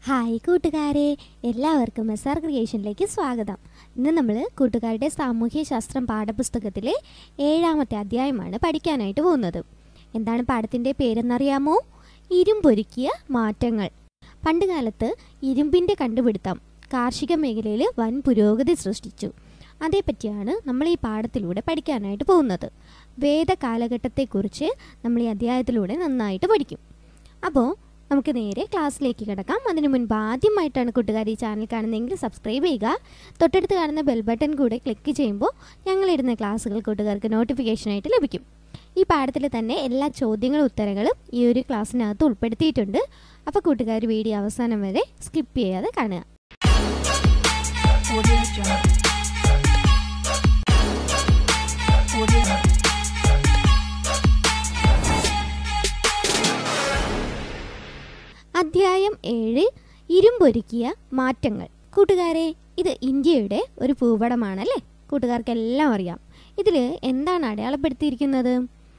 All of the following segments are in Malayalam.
ഹായ് കൂട്ടുകാരെ എല്ലാവർക്കും എസ് ആർ ക്രിയേഷനിലേക്ക് സ്വാഗതം ഇന്ന് നമ്മൾ കൂട്ടുകാരുടെ സാമൂഹ്യ ശാസ്ത്രം പാഠപുസ്തകത്തിലെ ഏഴാമത്തെ അധ്യായമാണ് പഠിക്കാനായിട്ട് പോകുന്നത് എന്താണ് പാഠത്തിൻ്റെ പേരെന്നറിയാമോ ഇരുമ്പൊരുക്കിയ മാറ്റങ്ങൾ പണ്ടുകാലത്ത് ഇരുമ്പിൻ്റെ കണ്ടുപിടുത്തം കാർഷിക മേഖലയിൽ വൻ പുരോഗതി സൃഷ്ടിച്ചു അതേപ്പറ്റിയാണ് നമ്മൾ ഈ പാഠത്തിലൂടെ പഠിക്കാനായിട്ട് പോകുന്നത് വേദ കാലഘട്ടത്തെക്കുറിച്ച് നമ്മൾ ഈ അധ്യായത്തിലൂടെ നന്നായിട്ട് പഠിക്കും അപ്പോൾ നമുക്ക് നേരെ ക്ലാസ്സിലേക്ക് കിടക്കാം അതിനു മുൻപ് ആദ്യമായിട്ടാണ് കൂട്ടുകാർ ഈ ചാനൽ കാണുന്നതെങ്കിൽ സബ്സ്ക്രൈബ് ചെയ്യുക തൊട്ടടുത്ത് കാണുന്ന ബെൽ ബട്ടൺ കൂടെ ക്ലിക്ക് ചെയ്യുമ്പോൾ ഞങ്ങളിടുന്ന ക്ലാസ്സുകൾ കൂട്ടുകാർക്ക് നോട്ടിഫിക്കേഷനായിട്ട് ലഭിക്കും ഈ പാഠത്തിൽ തന്നെ എല്ലാ ചോദ്യങ്ങളും ഉത്തരങ്ങളും ഈ ഒരു ക്ലാസ്സിനകത്ത് ഉൾപ്പെടുത്തിയിട്ടുണ്ട് അപ്പോൾ കൂട്ടുകാർ വീഡിയോ അവസാനം വരെ സ്കിപ്പ് ചെയ്യാതെ കാണുക Audio Jungle. Audio Jungle. അധ്യായം ഏഴ് ഇരുമ്പൊരുക്കിയ മാറ്റങ്ങൾ കൂട്ടുകാരെ ഇത് ഇന്ത്യയുടെ ഒരു ഭൂപടമാണല്ലേ കൂട്ടുകാർക്കെല്ലാം അറിയാം ഇതിൽ എന്താണ് അടയാളപ്പെടുത്തിയിരിക്കുന്നത്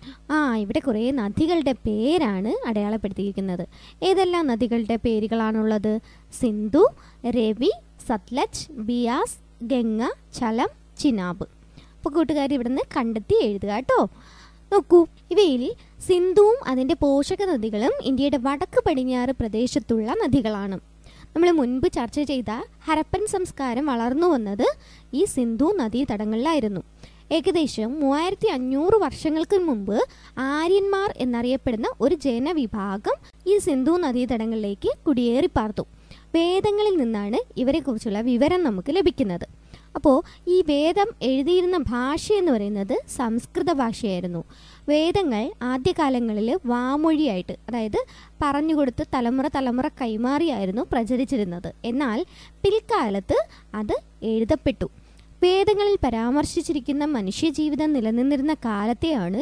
ആ ഇവിടെ കുറേ നദികളുടെ പേരാണ് അടയാളപ്പെടുത്തിയിരിക്കുന്നത് ഏതെല്ലാം നദികളുടെ പേരുകളാണുള്ളത് സിന്ധു രവി സത്ലജ് ബിയാസ് ഗംഗ ചലം ചിനാബ് അപ്പോൾ കൂട്ടുകാർ ഇവിടുന്ന് കണ്ടെത്തി എഴുതുക കേട്ടോ നോക്കൂ ഇവയിൽ സിന്ധുവും അതിൻ്റെ പോഷക നദികളും ഇന്ത്യയുടെ വടക്ക് പടിഞ്ഞാറ് പ്രദേശത്തുള്ള നദികളാണ് നമ്മൾ മുൻപ് ചർച്ച ചെയ്ത ഹരപ്പൻ സംസ്കാരം വളർന്നു വന്നത് ഈ സിന്ധു നദീതടങ്ങളിലായിരുന്നു ഏകദേശം മൂവായിരത്തി അഞ്ഞൂറ് വർഷങ്ങൾക്ക് മുമ്പ് ആര്യന്മാർ എന്നറിയപ്പെടുന്ന ഒരു ജനവിഭാഗം ഈ സിന്ധു നദീതടങ്ങളിലേക്ക് കുടിയേറി പാർത്തു വേദങ്ങളിൽ നിന്നാണ് ഇവരെക്കുറിച്ചുള്ള വിവരം നമുക്ക് ലഭിക്കുന്നത് അപ്പോൾ ഈ വേദം എഴുതിയിരുന്ന ഭാഷ എന്ന് പറയുന്നത് സംസ്കൃത ഭാഷയായിരുന്നു വേദങ്ങൾ ആദ്യകാലങ്ങളിൽ വാമൊഴിയായിട്ട് അതായത് പറഞ്ഞുകൊടുത്ത് തലമുറ തലമുറ കൈമാറിയായിരുന്നു പ്രചരിച്ചിരുന്നത് എന്നാൽ പിൽക്കാലത്ത് അത് എഴുതപ്പെട്ടു വേദങ്ങളിൽ പരാമർശിച്ചിരിക്കുന്ന മനുഷ്യജീവിതം നിലനിന്നിരുന്ന കാലത്തെയാണ്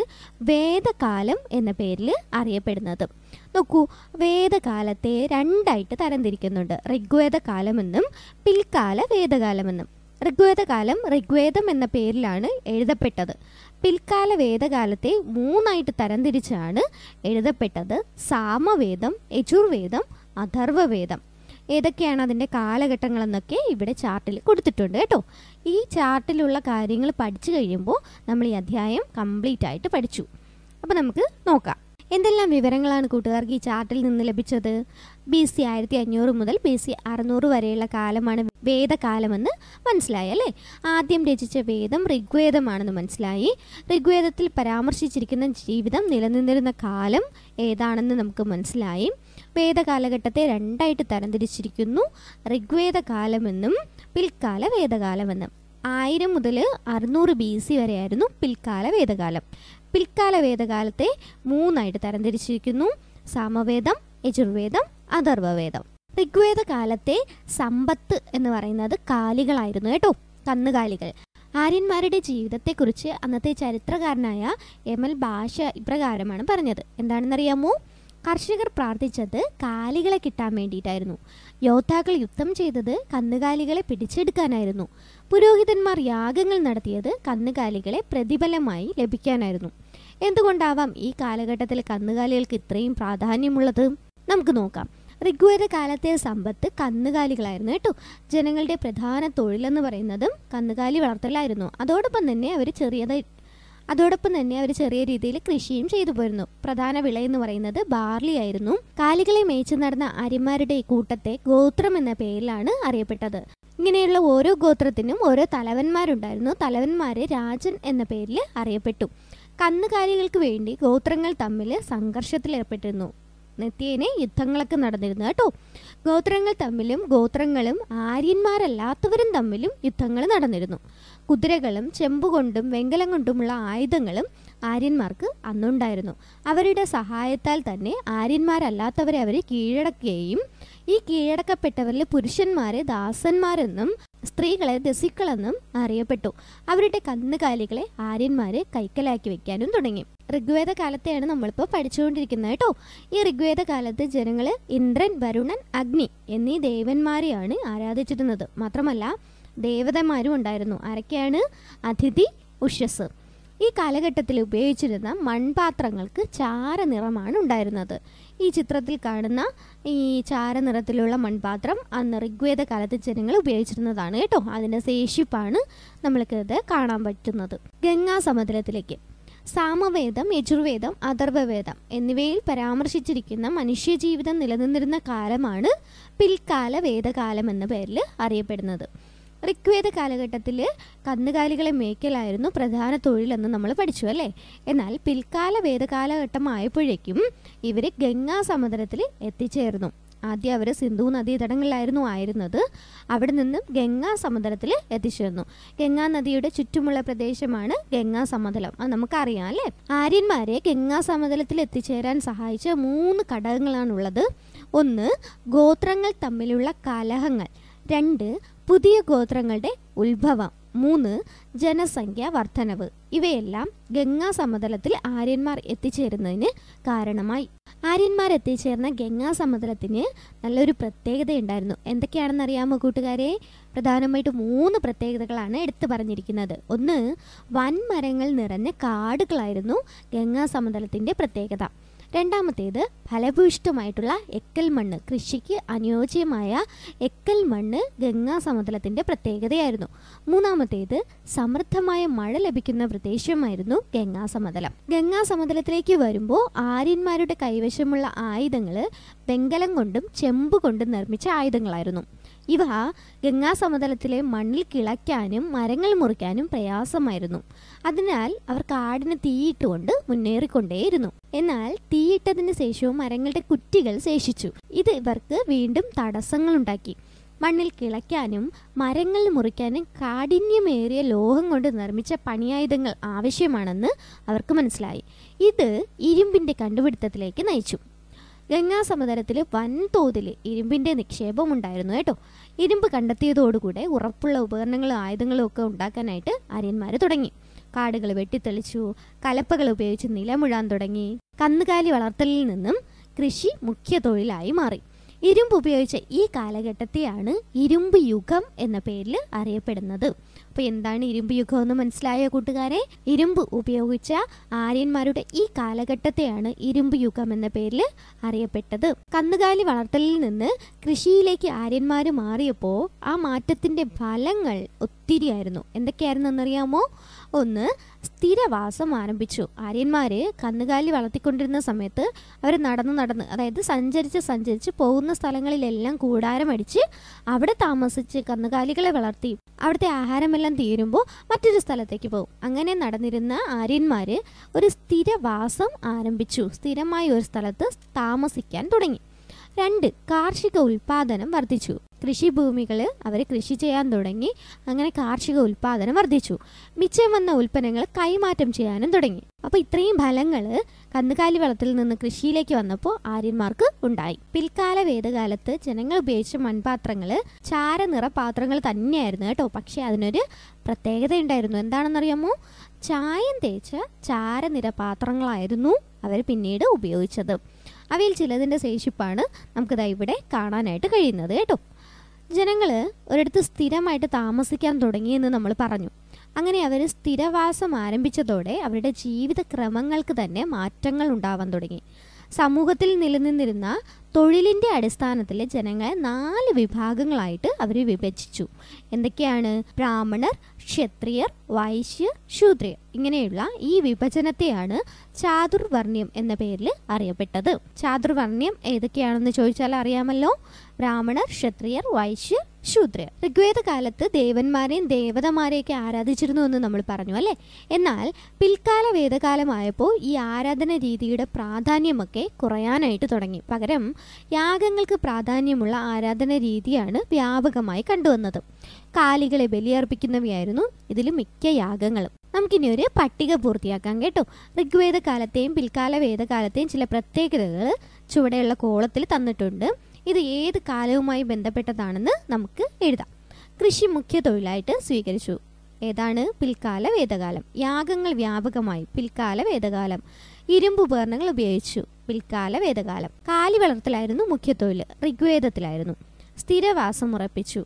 വേദകാലം എന്ന പേരിൽ അറിയപ്പെടുന്നത് നോക്കൂ വേദകാലത്തെ രണ്ടായിട്ട് തരംതിരിക്കുന്നുണ്ട് ഋഗ്വേദ കാലമെന്നും പിൽക്കാല വേദകാലമെന്നും ഋഗ്വേദകാലം ഋഗ്വേദം എന്ന പേരിലാണ് എഴുതപ്പെട്ടത് പിൽക്കാല വേദകാലത്തെ മൂന്നായിട്ട് തരംതിരിച്ചാണ് എഴുതപ്പെട്ടത് സാമവേദം യജുർവേദം അഥർവവേദം ഏതൊക്കെയാണ് അതിൻ്റെ കാലഘട്ടങ്ങളെന്നൊക്കെ ഇവിടെ ചാർട്ടിൽ കൊടുത്തിട്ടുണ്ട് കേട്ടോ ഈ ചാർട്ടിലുള്ള കാര്യങ്ങൾ പഠിച്ചു കഴിയുമ്പോൾ നമ്മൾ ഈ അധ്യായം കംപ്ലീറ്റ് ആയിട്ട് പഠിച്ചു അപ്പോൾ നമുക്ക് നോക്കാം എന്തെല്ലാം വിവരങ്ങളാണ് കൂട്ടുകാർക്ക് ഈ ചാർട്ടിൽ നിന്ന് ലഭിച്ചത് ബി സി ആയിരത്തി അഞ്ഞൂറ് മുതൽ ബി സി അറുന്നൂറ് വരെയുള്ള കാലമാണ് വേദകാലമെന്ന് മനസ്സിലായി അല്ലേ ആദ്യം രചിച്ച വേദം ഋഗ്വേദമാണെന്ന് മനസ്സിലായി ഋഗ്വേദത്തിൽ പരാമർശിച്ചിരിക്കുന്ന ജീവിതം നിലനിന്നിരുന്ന കാലം ഏതാണെന്ന് നമുക്ക് മനസ്സിലായി വേദകാലഘട്ടത്തെ രണ്ടായിട്ട് തരംതിരിച്ചിരിക്കുന്നു ഋഗ്വേദ കാലമെന്നും പിൽക്കാല വേദകാലമെന്നും ആയിരം മുതൽ അറുന്നൂറ് ബി സി വരെയായിരുന്നു പിൽക്കാല വേദകാലം പിൽക്കാല വേദകാലത്തെ മൂന്നായിട്ട് തരംതിരിച്ചിരിക്കുന്നു സാമവേദം യജുർവേദം അഥർവവേദം ഋഗ്വേദ കാലത്തെ സമ്പത്ത് എന്ന് പറയുന്നത് കാലികളായിരുന്നു കേട്ടോ കന്നുകാലികൾ ആര്യന്മാരുടെ ജീവിതത്തെക്കുറിച്ച് അന്നത്തെ ചരിത്രകാരനായ എം എൽ ഭാഷ ഇപ്രകാരമാണ് പറഞ്ഞത് എന്താണെന്നറിയാമോ കർഷകർ പ്രാർത്ഥിച്ചത് കാലികളെ കിട്ടാൻ വേണ്ടിയിട്ടായിരുന്നു യോദ്ധാക്കൾ യുദ്ധം ചെയ്തത് കന്നുകാലികളെ പിടിച്ചെടുക്കാനായിരുന്നു പുരോഹിതന്മാർ യാഗങ്ങൾ നടത്തിയത് കന്നുകാലികളെ പ്രതിഫലമായി ലഭിക്കാനായിരുന്നു എന്തുകൊണ്ടാവാം ഈ കാലഘട്ടത്തിൽ കന്നുകാലികൾക്ക് ഇത്രയും പ്രാധാന്യമുള്ളത് നമുക്ക് നോക്കാം ഋഗ്വേദ കാലത്തെ സമ്പത്ത് കന്നുകാലികളായിരുന്നു കേട്ടോ ജനങ്ങളുടെ പ്രധാന തൊഴിലെന്ന് പറയുന്നതും കന്നുകാലി വളർത്തലായിരുന്നു അതോടൊപ്പം തന്നെ അവർ ചെറിയതായി അതോടൊപ്പം തന്നെ അവർ ചെറിയ രീതിയിൽ കൃഷിയും ചെയ്തു പോരുന്നു പ്രധാന വിള എന്ന് പറയുന്നത് ബാർലി ആയിരുന്നു കാലികളെ മേച്ചു നടന്ന ആര്യന്മാരുടെ ഈ കൂട്ടത്തെ ഗോത്രം എന്ന പേരിലാണ് അറിയപ്പെട്ടത് ഇങ്ങനെയുള്ള ഓരോ ഗോത്രത്തിനും ഓരോ തലവന്മാരുണ്ടായിരുന്നു തലവന്മാരെ രാജൻ എന്ന പേരിൽ അറിയപ്പെട്ടു കന്നുകാലികൾക്ക് വേണ്ടി ഗോത്രങ്ങൾ തമ്മിൽ സംഘർഷത്തിലേർപ്പെട്ടിരുന്നു നിത്യേനെ യുദ്ധങ്ങളൊക്കെ നടന്നിരുന്നു കേട്ടോ ഗോത്രങ്ങൾ തമ്മിലും ഗോത്രങ്ങളും ആര്യന്മാരല്ലാത്തവരും തമ്മിലും യുദ്ധങ്ങൾ നടന്നിരുന്നു കുതിരകളും ചെമ്പുകൊണ്ടും വെങ്കലം കൊണ്ടുമുള്ള ആയുധങ്ങളും ആര്യന്മാർക്ക് അന്നുണ്ടായിരുന്നു അവരുടെ സഹായത്താൽ തന്നെ ആര്യന്മാരല്ലാത്തവരെ അവർ കീഴടക്കുകയും ഈ കീഴടക്കപ്പെട്ടവരിൽ പുരുഷന്മാരെ ദാസന്മാരെന്നും സ്ത്രീകളെ ദസിക്കളെന്നും അറിയപ്പെട്ടു അവരുടെ കന്നുകാലികളെ ആര്യന്മാരെ കൈക്കലാക്കി വെക്കാനും തുടങ്ങി ഋഗ്വേദ കാലത്തെയാണ് നമ്മളിപ്പോൾ പഠിച്ചുകൊണ്ടിരിക്കുന്നത് കേട്ടോ ഈ ഋഗ്വേദ കാലത്ത് ജനങ്ങൾ ഇന്ദ്രൻ വരുണൻ അഗ്നി എന്നീ ദേവന്മാരെയാണ് ആരാധിച്ചിരുന്നത് മാത്രമല്ല ദേവതമാരും ഉണ്ടായിരുന്നു ആരൊക്കെയാണ് അതിഥി ഉഷസ് ഈ കാലഘട്ടത്തിൽ ഉപയോഗിച്ചിരുന്ന മൺപാത്രങ്ങൾക്ക് ചാരനിറമാണ് ഉണ്ടായിരുന്നത് ഈ ചിത്രത്തിൽ കാണുന്ന ഈ ചാരനിറത്തിലുള്ള മൺപാത്രം അന്ന് ഋഗ്വേദ കാലത്ത് ജനങ്ങൾ ഉപയോഗിച്ചിരുന്നതാണ് കേട്ടോ അതിൻ്റെ ശേഷിപ്പാണ് നമ്മൾക്ക് ഇത് കാണാൻ പറ്റുന്നത് ഗംഗാ സമുദ്രത്തിലേക്ക് സാമവേദം യജുർവേദം അഥർവവേദം എന്നിവയിൽ പരാമർശിച്ചിരിക്കുന്ന മനുഷ്യജീവിതം നിലനിന്നിരുന്ന കാലമാണ് പിൽക്കാല വേദകാലം എന്ന പേരിൽ അറിയപ്പെടുന്നത് ഋഗ്വേദ കാലഘട്ടത്തിൽ കന്നുകാലികളെ മേയ്ക്കലായിരുന്നു പ്രധാന തൊഴിലെന്ന് നമ്മൾ പഠിച്ചു അല്ലേ എന്നാൽ പിൽക്കാല വേദകാലഘട്ടം ആയപ്പോഴേക്കും ഇവർ ഗംഗാ സമുദ്രത്തിൽ എത്തിച്ചേർന്നു ആദ്യം അവർ സിന്ധു നദീതടങ്ങളിലായിരുന്നു ആയിരുന്നത് അവിടെ നിന്നും ഗംഗാ സമുദ്രത്തിൽ എത്തിച്ചേർന്നു ഗംഗാ നദിയുടെ ചുറ്റുമുള്ള പ്രദേശമാണ് ഗംഗാ സമതലം അത് നമുക്കറിയാം അല്ലേ ആര്യന്മാരെ ഗംഗാ സമതലത്തിൽ എത്തിച്ചേരാൻ സഹായിച്ച മൂന്ന് ഘടകങ്ങളാണുള്ളത് ഒന്ന് ഗോത്രങ്ങൾ തമ്മിലുള്ള കലഹങ്ങൾ രണ്ട് പുതിയ ഗോത്രങ്ങളുടെ ഉത്ഭവം മൂന്ന് ജനസംഖ്യ വർധനവ് ഇവയെല്ലാം ഗംഗാ സമതലത്തിൽ ആര്യന്മാർ എത്തിച്ചേരുന്നതിന് കാരണമായി ആര്യന്മാർ എത്തിച്ചേർന്ന ഗംഗാ സമതലത്തിന് നല്ലൊരു പ്രത്യേകതയുണ്ടായിരുന്നു എന്തൊക്കെയാണെന്ന് അറിയാമോ കൂട്ടുകാരെ പ്രധാനമായിട്ട് മൂന്ന് പ്രത്യേകതകളാണ് എടുത്തു പറഞ്ഞിരിക്കുന്നത് ഒന്ന് വൻമരങ്ങൾ നിറഞ്ഞ കാടുകളായിരുന്നു ഗംഗാ സമതലത്തിൻ്റെ പ്രത്യേകത രണ്ടാമത്തേത് ഫലഭൂയിഷ്ടമായിട്ടുള്ള എക്കൽ മണ്ണ് കൃഷിക്ക് അനുയോജ്യമായ എക്കൽ മണ്ണ് ഗംഗാ സമതലത്തിൻ്റെ പ്രത്യേകതയായിരുന്നു മൂന്നാമത്തേത് സമൃദ്ധമായ മഴ ലഭിക്കുന്ന പ്രദേശമായിരുന്നു ഗംഗാ സമതലം ഗംഗാ സമതലത്തിലേക്ക് വരുമ്പോൾ ആര്യന്മാരുടെ കൈവശമുള്ള ആയുധങ്ങൾ വെങ്കലം കൊണ്ടും ചെമ്പ് കൊണ്ടും നിർമ്മിച്ച ആയുധങ്ങളായിരുന്നു ഇവ ഗംഗാ സമതലത്തിലെ മണ്ണിൽ കിളയ്ക്കാനും മരങ്ങൾ മുറിക്കാനും പ്രയാസമായിരുന്നു അതിനാൽ അവർ കാടിന് തീയിട്ടുകൊണ്ട് മുന്നേറിക്കൊണ്ടേയിരുന്നു എന്നാൽ തീയിട്ടതിന് ശേഷവും മരങ്ങളുടെ കുറ്റികൾ ശേഷിച്ചു ഇത് ഇവർക്ക് വീണ്ടും തടസ്സങ്ങളുണ്ടാക്കി മണ്ണിൽ കിളയ്ക്കാനും മരങ്ങൾ മുറിക്കാനും കാഠിന്യമേറിയ ലോഹം കൊണ്ട് നിർമ്മിച്ച പണിയായുധങ്ങൾ ആവശ്യമാണെന്ന് അവർക്ക് മനസ്സിലായി ഇത് ഇരുമ്പിൻ്റെ കണ്ടുപിടുത്തത്തിലേക്ക് നയിച്ചു ഗംഗാ സമതലത്തിൽ വൻതോതിൽ ഇരുമ്പിൻ്റെ നിക്ഷേപം ഉണ്ടായിരുന്നു കേട്ടോ ഇരുമ്പ് കണ്ടെത്തിയതോടുകൂടെ ഉറപ്പുള്ള ഉപകരണങ്ങളും ആയുധങ്ങളും ഒക്കെ ഉണ്ടാക്കാനായിട്ട് ആര്യന്മാർ തുടങ്ങി കാടുകൾ വെട്ടിത്തെളിച്ചു കലപ്പകൾ ഉപയോഗിച്ച് നിലമുഴാൻ തുടങ്ങി കന്നുകാലി വളർത്തലിൽ നിന്നും കൃഷി മുഖ്യ തൊഴിലായി മാറി ഇരുമ്പ് ഉപയോഗിച്ച ഈ കാലഘട്ടത്തെയാണ് ഇരുമ്പ് യുഗം എന്ന പേരിൽ അറിയപ്പെടുന്നത് അപ്പോൾ എന്താണ് ഇരുമ്പ് യുഗം എന്ന് മനസ്സിലായോ കൂട്ടുകാരെ ഇരുമ്പ് ഉപയോഗിച്ച ആര്യന്മാരുടെ ഈ കാലഘട്ടത്തെയാണ് ഇരുമ്പ് യുഗം എന്ന പേരിൽ അറിയപ്പെട്ടത് കന്നുകാലി വളർത്തലിൽ നിന്ന് കൃഷിയിലേക്ക് ആര്യന്മാർ മാറിയപ്പോൾ ആ മാറ്റത്തിൻ്റെ ഫലങ്ങൾ ഒത്തിരിയായിരുന്നു എന്തൊക്കെയായിരുന്നു എന്നറിയാമോ ഒന്ന് സ്ഥിരവാസം ആരംഭിച്ചു ആര്യന്മാര് കന്നുകാലി വളർത്തിക്കൊണ്ടിരുന്ന സമയത്ത് അവർ നടന്ന് നടന്ന് അതായത് സഞ്ചരിച്ച് സഞ്ചരിച്ച് പോകുന്ന സ്ഥലങ്ങളിലെല്ലാം കൂടാരം അടിച്ച് അവിടെ താമസിച്ച് കന്നുകാലികളെ വളർത്തി അവിടുത്തെ ആഹാരമെല്ലാം തീരുമ്പോൾ മറ്റൊരു സ്ഥലത്തേക്ക് പോകും അങ്ങനെ നടന്നിരുന്ന ആര്യന്മാര് ഒരു സ്ഥിരവാസം ആരംഭിച്ചു സ്ഥിരമായ ഒരു സ്ഥലത്ത് താമസിക്കാൻ തുടങ്ങി രണ്ട് കാർഷിക ഉൽപാദനം വർദ്ധിച്ചു കൃഷിഭൂമികൾ അവർ കൃഷി ചെയ്യാൻ തുടങ്ങി അങ്ങനെ കാർഷിക ഉൽപാദനം വർദ്ധിച്ചു മിച്ചം വന്ന ഉൽപ്പന്നങ്ങൾ കൈമാറ്റം ചെയ്യാനും തുടങ്ങി അപ്പോൾ ഇത്രയും ഫലങ്ങൾ കന്നുകാലി വളത്തിൽ നിന്ന് കൃഷിയിലേക്ക് വന്നപ്പോൾ ആര്യന്മാർക്ക് ഉണ്ടായി പിൽക്കാല വേദകാലത്ത് ജനങ്ങൾ ഉപയോഗിച്ച മൺപാത്രങ്ങൾ ചാരനിറ പാത്രങ്ങൾ തന്നെയായിരുന്നു കേട്ടോ പക്ഷേ അതിനൊരു പ്രത്യേകത ഉണ്ടായിരുന്നു എന്താണെന്നറിയാമോ ചായം തേച്ച ചാരനിറ പാത്രങ്ങളായിരുന്നു അവർ പിന്നീട് ഉപയോഗിച്ചത് അവയിൽ ചിലതിൻ്റെ ശേഷിപ്പാണ് നമുക്കിതാ ഇവിടെ കാണാനായിട്ട് കഴിയുന്നത് കേട്ടോ ജനങ്ങൾ ഒരിടത്ത് സ്ഥിരമായിട്ട് താമസിക്കാൻ തുടങ്ങിയെന്ന് നമ്മൾ പറഞ്ഞു അങ്ങനെ അവർ സ്ഥിരവാസം ആരംഭിച്ചതോടെ അവരുടെ ജീവിത ക്രമങ്ങൾക്ക് തന്നെ മാറ്റങ്ങൾ ഉണ്ടാവാൻ തുടങ്ങി സമൂഹത്തിൽ നിലനിന്നിരുന്ന തൊഴിലിൻ്റെ അടിസ്ഥാനത്തിൽ ജനങ്ങളെ നാല് വിഭാഗങ്ങളായിട്ട് അവർ വിഭജിച്ചു എന്തൊക്കെയാണ് ബ്രാഹ്മണർ ക്ഷത്രിയർ വൈശ്യർ ശൂദ്രർ ഇങ്ങനെയുള്ള ഈ വിഭജനത്തെയാണ് ചാതുർവർണ്ണ്യം എന്ന പേരിൽ അറിയപ്പെട്ടത് ചാതുർവർണ്ണ്യം ഏതൊക്കെയാണെന്ന് ചോദിച്ചാൽ അറിയാമല്ലോ ബ്രാഹ്മണർ ക്ഷത്രിയർ വൈശ്യർ ശൂദ്രർ ഋഗ്വേദ കാലത്ത് ദേവന്മാരെയും ദേവതമാരെയൊക്കെ ആരാധിച്ചിരുന്നു എന്ന് നമ്മൾ പറഞ്ഞു അല്ലേ എന്നാൽ പിൽക്കാല വേദകാലമായപ്പോൾ ഈ ആരാധന രീതിയുടെ പ്രാധാന്യമൊക്കെ കുറയാനായിട്ട് തുടങ്ങി പകരം യാഗങ്ങൾക്ക് പ്രാധാന്യമുള്ള ആരാധന രീതിയാണ് വ്യാപകമായി കണ്ടുവന്നത് കാലികളെ ബലിയർപ്പിക്കുന്നവയായിരുന്നു ഇതിൽ മിക്ക യാഗങ്ങളും നമുക്കിനി ഒരു പട്ടിക പൂർത്തിയാക്കാം കേട്ടോ ഋഗ്വേദ കാലത്തെയും പിൽക്കാല വേദകാലത്തെയും ചില പ്രത്യേകതകൾ ചുവടെയുള്ള കോളത്തിൽ തന്നിട്ടുണ്ട് ഇത് ഏത് കാലവുമായി ബന്ധപ്പെട്ടതാണെന്ന് നമുക്ക് എഴുതാം കൃഷി മുഖ്യ തൊഴിലായിട്ട് സ്വീകരിച്ചു ഏതാണ് പിൽക്കാല വേദകാലം യാഗങ്ങൾ വ്യാപകമായി പിൽക്കാല വേദകാലം ഇരുമ്പ് ഉപകരണങ്ങൾ ഉപയോഗിച്ചു പിൽക്കാല വേദകാലം കാലി വളർത്തലായിരുന്നു മുഖ്യ തൊഴിൽ ഋഗ്വേദത്തിലായിരുന്നു സ്ഥിരവാസം ഉറപ്പിച്ചു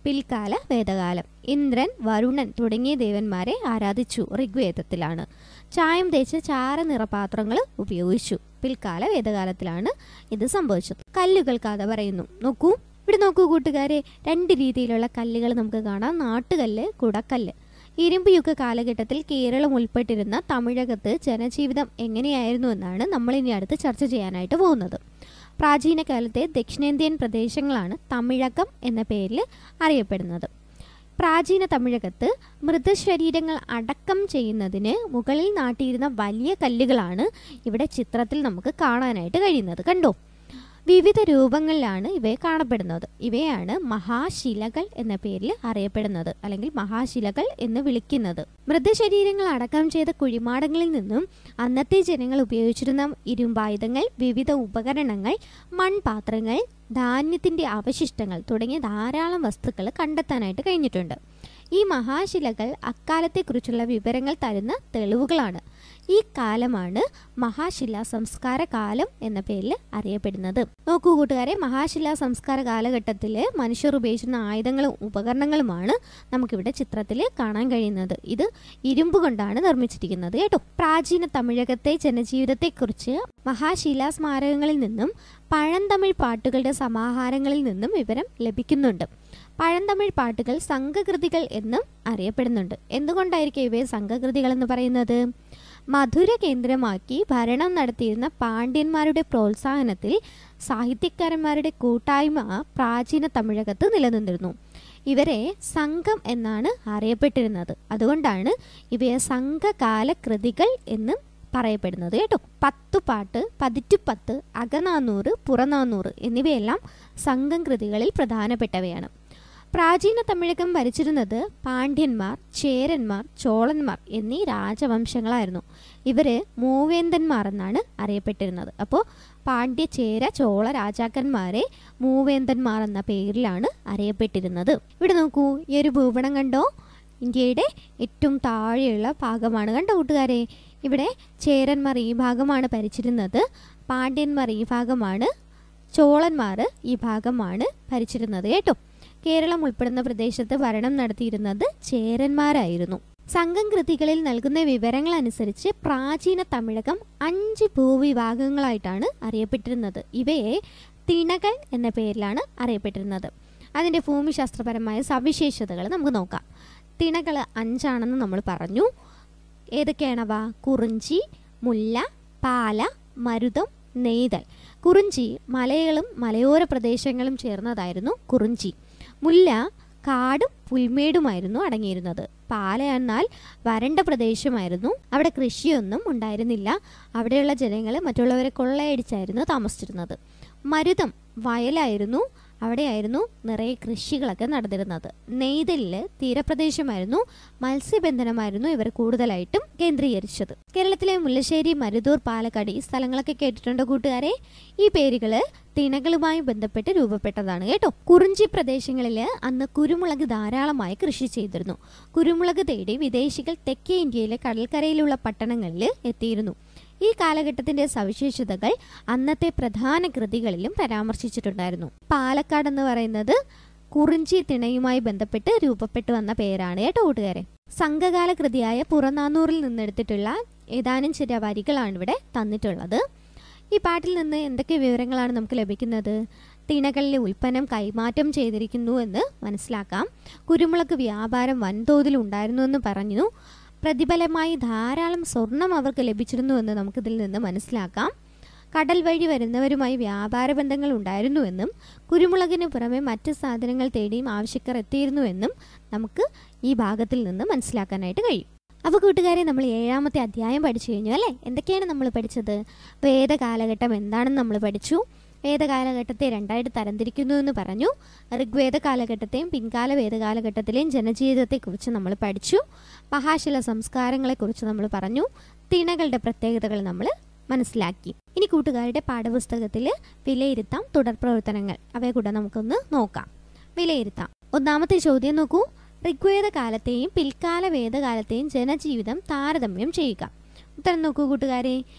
പിൽക്കാല വേദകാലം ഇന്ദ്രൻ വരുണൻ തുടങ്ങിയ ദേവന്മാരെ ആരാധിച്ചു ഋഗ്വേദത്തിലാണ് ചായം തേച്ച് ചാര നിറപാത്രങ്ങൾ ഉപയോഗിച്ചു പിൽക്കാല വേദകാലത്തിലാണ് ഇത് സംഭവിച്ചത് കല്ലുകൾ കഥ പറയുന്നു നോക്കൂ ഇവിടെ നോക്കൂ കൂട്ടുകാരെ രണ്ട് രീതിയിലുള്ള കല്ലുകൾ നമുക്ക് കാണാം നാട്ടുകല്ല് കുടക്കല്ല് ഇരുമ്പ് യുഗ കാലഘട്ടത്തിൽ കേരളം ഉൾപ്പെട്ടിരുന്ന തമിഴകത്ത് ജനജീവിതം എങ്ങനെയായിരുന്നു എന്നാണ് നമ്മൾ ഇനി അടുത്ത് ചർച്ച ചെയ്യാനായിട്ട് പോകുന്നത് പ്രാചീന കാലത്തെ ദക്ഷിണേന്ത്യൻ പ്രദേശങ്ങളാണ് തമിഴകം എന്ന പേരിൽ അറിയപ്പെടുന്നത് പ്രാചീന തമിഴകത്ത് മൃതശരീരങ്ങൾ അടക്കം ചെയ്യുന്നതിന് മുകളിൽ നാട്ടിയിരുന്ന വലിയ കല്ലുകളാണ് ഇവിടെ ചിത്രത്തിൽ നമുക്ക് കാണാനായിട്ട് കഴിയുന്നത് കണ്ടോ വിവിധ രൂപങ്ങളിലാണ് ഇവയെ കാണപ്പെടുന്നത് ഇവയാണ് മഹാശിലകൾ എന്ന പേരിൽ അറിയപ്പെടുന്നത് അല്ലെങ്കിൽ മഹാശിലകൾ എന്ന് വിളിക്കുന്നത് മൃതശരീരങ്ങൾ അടക്കം ചെയ്ത കുഴിമാടങ്ങളിൽ നിന്നും അന്നത്തെ ജനങ്ങൾ ഉപയോഗിച്ചിരുന്ന ഇരുമ്പായുധങ്ങൾ വിവിധ ഉപകരണങ്ങൾ മൺപാത്രങ്ങൾ ധാന്യത്തിൻ്റെ അവശിഷ്ടങ്ങൾ തുടങ്ങിയ ധാരാളം വസ്തുക്കൾ കണ്ടെത്താനായിട്ട് കഴിഞ്ഞിട്ടുണ്ട് ഈ മഹാശിലകൾ അക്കാലത്തെക്കുറിച്ചുള്ള വിവരങ്ങൾ തരുന്ന തെളിവുകളാണ് ഈ കാലമാണ് മഹാശില സംസ്കാര കാലം എന്ന പേരിൽ അറിയപ്പെടുന്നത് നോക്കൂ കൂട്ടുകാരെ മഹാശില സംസ്കാര കാലഘട്ടത്തിൽ മനുഷ്യർ ഉപയോഗിച്ചിരുന്ന ആയുധങ്ങളും ഉപകരണങ്ങളുമാണ് നമുക്കിവിടെ ചിത്രത്തിൽ കാണാൻ കഴിയുന്നത് ഇത് ഇരുമ്പ് കൊണ്ടാണ് നിർമ്മിച്ചിരിക്കുന്നത് കേട്ടോ പ്രാചീന തമിഴകത്തെ ജനജീവിതത്തെക്കുറിച്ച് മഹാശിലാ സ്മാരകങ്ങളിൽ നിന്നും പഴന്തമിഴ് പാട്ടുകളുടെ സമാഹാരങ്ങളിൽ നിന്നും വിവരം ലഭിക്കുന്നുണ്ട് പഴന്തമിഴ് പാട്ടുകൾ സംഘകൃതികൾ എന്നും അറിയപ്പെടുന്നുണ്ട് എന്തുകൊണ്ടായിരിക്കും ഇവയെ സംഘകൃതികൾ എന്ന് പറയുന്നത് മധുര കേന്ദ്രമാക്കി ഭരണം നടത്തിയിരുന്ന പാണ്ഡ്യന്മാരുടെ പ്രോത്സാഹനത്തിൽ സാഹിത്യകാരന്മാരുടെ കൂട്ടായ്മ പ്രാചീന തമിഴകത്ത് നിലനിന്നിരുന്നു ഇവരെ സംഘം എന്നാണ് അറിയപ്പെട്ടിരുന്നത് അതുകൊണ്ടാണ് ഇവയെ സംഘകാല കൃതികൾ എന്ന് പറയപ്പെടുന്നത് കേട്ടോ പത്തുപാട്ട് പതിറ്റുപത്ത് അകനാന്നൂറ് പുറനാന്നൂറ് എന്നിവയെല്ലാം സംഘം കൃതികളിൽ പ്രധാനപ്പെട്ടവയാണ് പ്രാചീന തമിഴകം ഭരിച്ചിരുന്നത് പാണ്ഡ്യന്മാർ ചേരന്മാർ ചോളന്മാർ എന്നീ രാജവംശങ്ങളായിരുന്നു ഇവര് മൂവേന്തന്മാർ എന്നാണ് അറിയപ്പെട്ടിരുന്നത് അപ്പോൾ പാണ്ഡ്യ ചേര ചോള രാജാക്കന്മാരെ മൂവേന്തന്മാർ എന്ന പേരിലാണ് അറിയപ്പെട്ടിരുന്നത് ഇവിടെ നോക്കൂ ഈ ഒരു ഭൂപടം കണ്ടോ ഇന്ത്യയുടെ ഏറ്റവും താഴെയുള്ള ഭാഗമാണ് കണ്ടോ കൂട്ടുകാരെ ഇവിടെ ചേരന്മാർ ഈ ഭാഗമാണ് ഭരിച്ചിരുന്നത് പാണ്ഡ്യന്മാർ ഈ ഭാഗമാണ് ചോളന്മാർ ഈ ഭാഗമാണ് ഭരിച്ചിരുന്നത് കേട്ടോ കേരളം ഉൾപ്പെടുന്ന പ്രദേശത്ത് ഭരണം നടത്തിയിരുന്നത് ചേരന്മാരായിരുന്നു സംഘം കൃതികളിൽ നൽകുന്ന വിവരങ്ങൾ അനുസരിച്ച് പ്രാചീന തമിഴകം അഞ്ച് ഭൂവിഭാഗങ്ങളായിട്ടാണ് അറിയപ്പെട്ടിരുന്നത് ഇവയെ തിണകൾ എന്ന പേരിലാണ് അറിയപ്പെട്ടിരുന്നത് അതിൻ്റെ ഭൂമിശാസ്ത്രപരമായ സവിശേഷതകൾ നമുക്ക് നോക്കാം തിണകൾ അഞ്ചാണെന്ന് നമ്മൾ പറഞ്ഞു ഏതൊക്കെയാണവ കുറിഞ്ചി മുല്ല പാല മരുതം നെയ്തൽ കുറിഞ്ചി മലകളും മലയോര പ്രദേശങ്ങളും ചേർന്നതായിരുന്നു കുറിഞ്ചി മുല്ല കാടും പുൽമേടുമായിരുന്നു അടങ്ങിയിരുന്നത് പാല എന്നാൽ വരണ്ട പ്രദേശമായിരുന്നു അവിടെ കൃഷിയൊന്നും ഉണ്ടായിരുന്നില്ല അവിടെയുള്ള ജനങ്ങൾ മറ്റുള്ളവരെ കൊള്ളയടിച്ചായിരുന്നു താമസിച്ചിരുന്നത് മരുതം വയലായിരുന്നു അവിടെയായിരുന്നു നിറയെ കൃഷികളൊക്കെ നടന്നിരുന്നത് നെയ്തലിൽ തീരപ്രദേശമായിരുന്നു മത്സ്യബന്ധനമായിരുന്നു ഇവർ കൂടുതലായിട്ടും കേന്ദ്രീകരിച്ചത് കേരളത്തിലെ മുല്ലശ്ശേരി മരുതൂർ പാലക്കാട് ഈ സ്ഥലങ്ങളൊക്കെ കേട്ടിട്ടുണ്ടോ കൂട്ടുകാരെ ഈ പേരുകൾ തിണകളുമായി ബന്ധപ്പെട്ട് രൂപപ്പെട്ടതാണ് കേട്ടോ കുറിഞ്ചി പ്രദേശങ്ങളിൽ അന്ന് കുരുമുളക് ധാരാളമായി കൃഷി ചെയ്തിരുന്നു കുരുമുളക് തേടി വിദേശികൾ തെക്കേ ഇന്ത്യയിലെ കടൽക്കരയിലുള്ള പട്ടണങ്ങളിൽ എത്തിയിരുന്നു ഈ കാലഘട്ടത്തിന്റെ സവിശേഷതകൾ അന്നത്തെ പ്രധാന കൃതികളിലും പരാമർശിച്ചിട്ടുണ്ടായിരുന്നു പാലക്കാട് എന്ന് പറയുന്നത് കുറിഞ്ചി തിണയുമായി ബന്ധപ്പെട്ട് രൂപപ്പെട്ടു വന്ന പേരാണ് കേട്ടോ കൂട്ടുകാരെ സംഘകാല കൃതിയായ പുറനാന്നൂറിൽ നിന്നെടുത്തിട്ടുള്ള ഏതാനും ചില വരികളാണ് ഇവിടെ തന്നിട്ടുള്ളത് ഈ പാട്ടിൽ നിന്ന് എന്തൊക്കെ വിവരങ്ങളാണ് നമുക്ക് ലഭിക്കുന്നത് തിണകളിലെ ഉൽപ്പന്നം കൈമാറ്റം ചെയ്തിരിക്കുന്നു എന്ന് മനസ്സിലാക്കാം കുരുമുളക് വ്യാപാരം വൻതോതിൽ ഉണ്ടായിരുന്നു എന്ന് പറഞ്ഞു പ്രതിഫലമായി ധാരാളം സ്വർണം അവർക്ക് ലഭിച്ചിരുന്നു എന്ന് നമുക്കിതിൽ നിന്ന് മനസ്സിലാക്കാം കടൽ വഴി വരുന്നവരുമായി വ്യാപാര ബന്ധങ്ങൾ ഉണ്ടായിരുന്നുവെന്നും കുരുമുളകിന് പുറമെ മറ്റ് സാധനങ്ങൾ തേടിയും ആവശ്യക്കാർ എത്തിയിരുന്നുവെന്നും നമുക്ക് ഈ ഭാഗത്തിൽ നിന്ന് മനസ്സിലാക്കാനായിട്ട് കഴിയും അപ്പോൾ കൂട്ടുകാരെ നമ്മൾ ഏഴാമത്തെ അധ്യായം പഠിച്ചു കഴിഞ്ഞു അല്ലേ എന്തൊക്കെയാണ് നമ്മൾ പഠിച്ചത് വേദകാലഘട്ടം എന്താണെന്ന് നമ്മൾ പഠിച്ചു വേദകാലഘട്ടത്തെ രണ്ടായിട്ട് തരംതിരിക്കുന്നു എന്ന് പറഞ്ഞു ഋഗ്വേദ കാലഘട്ടത്തെയും പിൻകാല വേദകാലഘട്ടത്തിലെയും ജനജീവിതത്തെക്കുറിച്ച് നമ്മൾ പഠിച്ചു മഹാശില സംസ്കാരങ്ങളെക്കുറിച്ച് നമ്മൾ പറഞ്ഞു തിണകളുടെ പ്രത്യേകതകൾ നമ്മൾ മനസ്സിലാക്കി ഇനി കൂട്ടുകാരുടെ പാഠപുസ്തകത്തിൽ വിലയിരുത്താം തുടർ പ്രവർത്തനങ്ങൾ അവയെ കൂടെ നമുക്കൊന്ന് നോക്കാം വിലയിരുത്താം ഒന്നാമത്തെ ചോദ്യം നോക്കൂ ഋഗ്വേദ കാലത്തെയും പിൽക്കാല വേദകാലത്തെയും ജനജീവിതം താരതമ്യം ചെയ്യുക ഉത്തരം നോക്കൂ കൂട്ടുകാരെ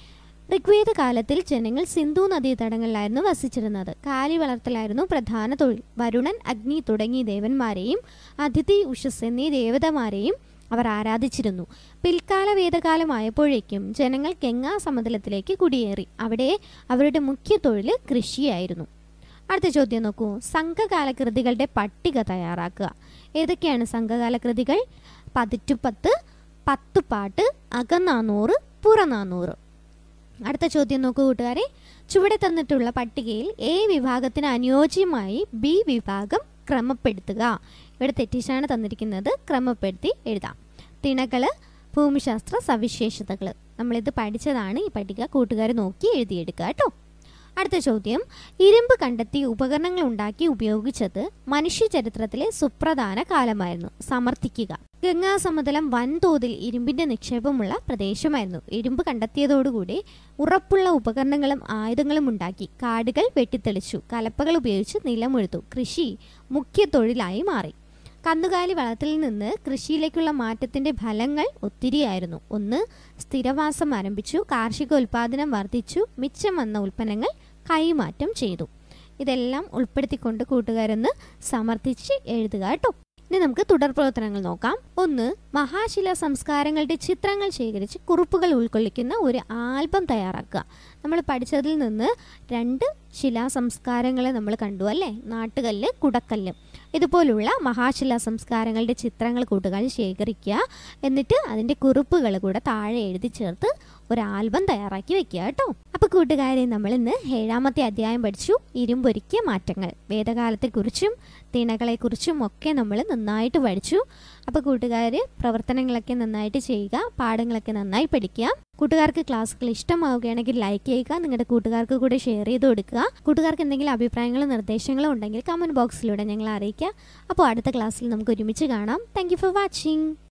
ഋഗ്വേദ കാലത്തിൽ ജനങ്ങൾ സിന്ധു നദീതടങ്ങളിലായിരുന്നു വസിച്ചിരുന്നത് കാലി വളർത്തലായിരുന്നു പ്രധാന തൊഴിൽ വരുണൻ അഗ്നി തുടങ്ങിയ ദേവന്മാരെയും അതിഥി ഉഷസ് എന്നീ ദേവതമാരെയും അവർ ആരാധിച്ചിരുന്നു പിൽക്കാല വേദകാലമായപ്പോഴേക്കും ജനങ്ങൾ ഗംഗാ സമതലത്തിലേക്ക് കുടിയേറി അവിടെ അവരുടെ മുഖ്യ തൊഴിൽ കൃഷിയായിരുന്നു അടുത്ത ചോദ്യം നോക്കൂ സംഘകാല കൃതികളുടെ പട്ടിക തയ്യാറാക്കുക ഏതൊക്കെയാണ് സംഘകാല കൃതികൾ പതിറ്റുപത്ത് പത്തുപാട്ട് അകനാനൂറ് പുറനാനൂറ് അടുത്ത ചോദ്യം നോക്കൂ കൂട്ടുകാരെ ചുവടെ തന്നിട്ടുള്ള പട്ടികയിൽ എ വിഭാഗത്തിന് അനുയോജ്യമായി ബി വിഭാഗം ക്രമപ്പെടുത്തുക ഇവിടെ തെറ്റിച്ചാണ് തന്നിരിക്കുന്നത് ക്രമപ്പെടുത്തി എഴുതാം തിണകള് ഭൂമിശാസ്ത്ര സവിശേഷതകൾ നമ്മളിത് പഠിച്ചതാണ് ഈ പട്ടിക കൂട്ടുകാർ നോക്കി എഴുതിയെടുക്കുക കേട്ടോ അടുത്ത ചോദ്യം ഇരുമ്പ് കണ്ടെത്തി ഉപകരണങ്ങൾ ഉണ്ടാക്കി ഉപയോഗിച്ചത് മനുഷ്യ ചരിത്രത്തിലെ സുപ്രധാന കാലമായിരുന്നു സമർത്ഥിക്കുക ഗംഗാ സമതലം വൻതോതിൽ ഇരുമ്പിന്റെ നിക്ഷേപമുള്ള പ്രദേശമായിരുന്നു ഇരുമ്പ് കണ്ടെത്തിയതോടുകൂടി ഉറപ്പുള്ള ഉപകരണങ്ങളും ആയുധങ്ങളും ഉണ്ടാക്കി കാടുകൾ വെട്ടിത്തെളിച്ചു കലപ്പകൾ ഉപയോഗിച്ച് നിലമുഴുതു കൃഷി മുഖ്യ തൊഴിലായി മാറി കന്നുകാലി വളത്തിൽ നിന്ന് കൃഷിയിലേക്കുള്ള മാറ്റത്തിന്റെ ഫലങ്ങൾ ഒത്തിരിയായിരുന്നു ഒന്ന് സ്ഥിരവാസം ആരംഭിച്ചു കാർഷിക ഉൽപാദനം വർദ്ധിച്ചു മിച്ചം വന്ന ഉൽപ്പന്നങ്ങൾ കൈമാറ്റം ചെയ്തു ഇതെല്ലാം ഉൾപ്പെടുത്തിക്കൊണ്ട് കൂട്ടുകാരൊന്ന് സമർത്ഥിച്ച് എഴുതുക കേട്ടോ ഇനി നമുക്ക് തുടർ പ്രവർത്തനങ്ങൾ നോക്കാം ഒന്ന് മഹാശില സംസ്കാരങ്ങളുടെ ചിത്രങ്ങൾ ശേഖരിച്ച് കുറിപ്പുകൾ ഉൾക്കൊള്ളിക്കുന്ന ഒരു ആൽബം തയ്യാറാക്കുക നമ്മൾ പഠിച്ചതിൽ നിന്ന് രണ്ട് ശിലാ സംസ്കാരങ്ങളെ നമ്മൾ കണ്ടു അല്ലേ നാട്ടുകല്ല് കുടക്കല്ല് ഇതുപോലുള്ള മഹാശിലാ സംസ്കാരങ്ങളുടെ ചിത്രങ്ങൾ കൂട്ടുകാർ ശേഖരിക്കുക എന്നിട്ട് അതിൻ്റെ കുറിപ്പുകൾ കൂടെ താഴെ എഴുതി ചേർത്ത് ഒരു ആൽബം തയ്യാറാക്കി വെക്കുക കേട്ടോ അപ്പോൾ കൂട്ടുകാരെ നമ്മൾ ഇന്ന് ഏഴാമത്തെ അധ്യായം പഠിച്ചു ഇരുമ്പൊരുക്കിയ മാറ്റങ്ങൾ വേദകാലത്തെക്കുറിച്ചും തിണകളെക്കുറിച്ചും ഒക്കെ നമ്മൾ നന്നായിട്ട് പഠിച്ചു അപ്പോൾ കൂട്ടുകാർ പ്രവർത്തനങ്ങളൊക്കെ നന്നായിട്ട് ചെയ്യുക പാഠങ്ങളൊക്കെ നന്നായി പഠിക്കുക കൂട്ടുകാർക്ക് ക്ലാസ്സുകൾ ഇഷ്ടമാവുകയാണെങ്കിൽ ലൈക്ക് ചെയ്യുക നിങ്ങളുടെ കൂട്ടുകാർക്ക് കൂടെ ഷെയർ ചെയ്ത് കൊടുക്കുക കൂട്ടുകാർക്ക് എന്തെങ്കിലും അഭിപ്രായങ്ങളോ നിർദ്ദേശങ്ങളോ ഉണ്ടെങ്കിൽ കമൻറ്റ് ബോക്സിലൂടെ ഞങ്ങളെ അറിയിക്കുക അപ്പോൾ അടുത്ത ക്ലാസ്സിൽ നമുക്ക് ഒരുമിച്ച് കാണാം താങ്ക് ഫോർ വാച്ചിങ്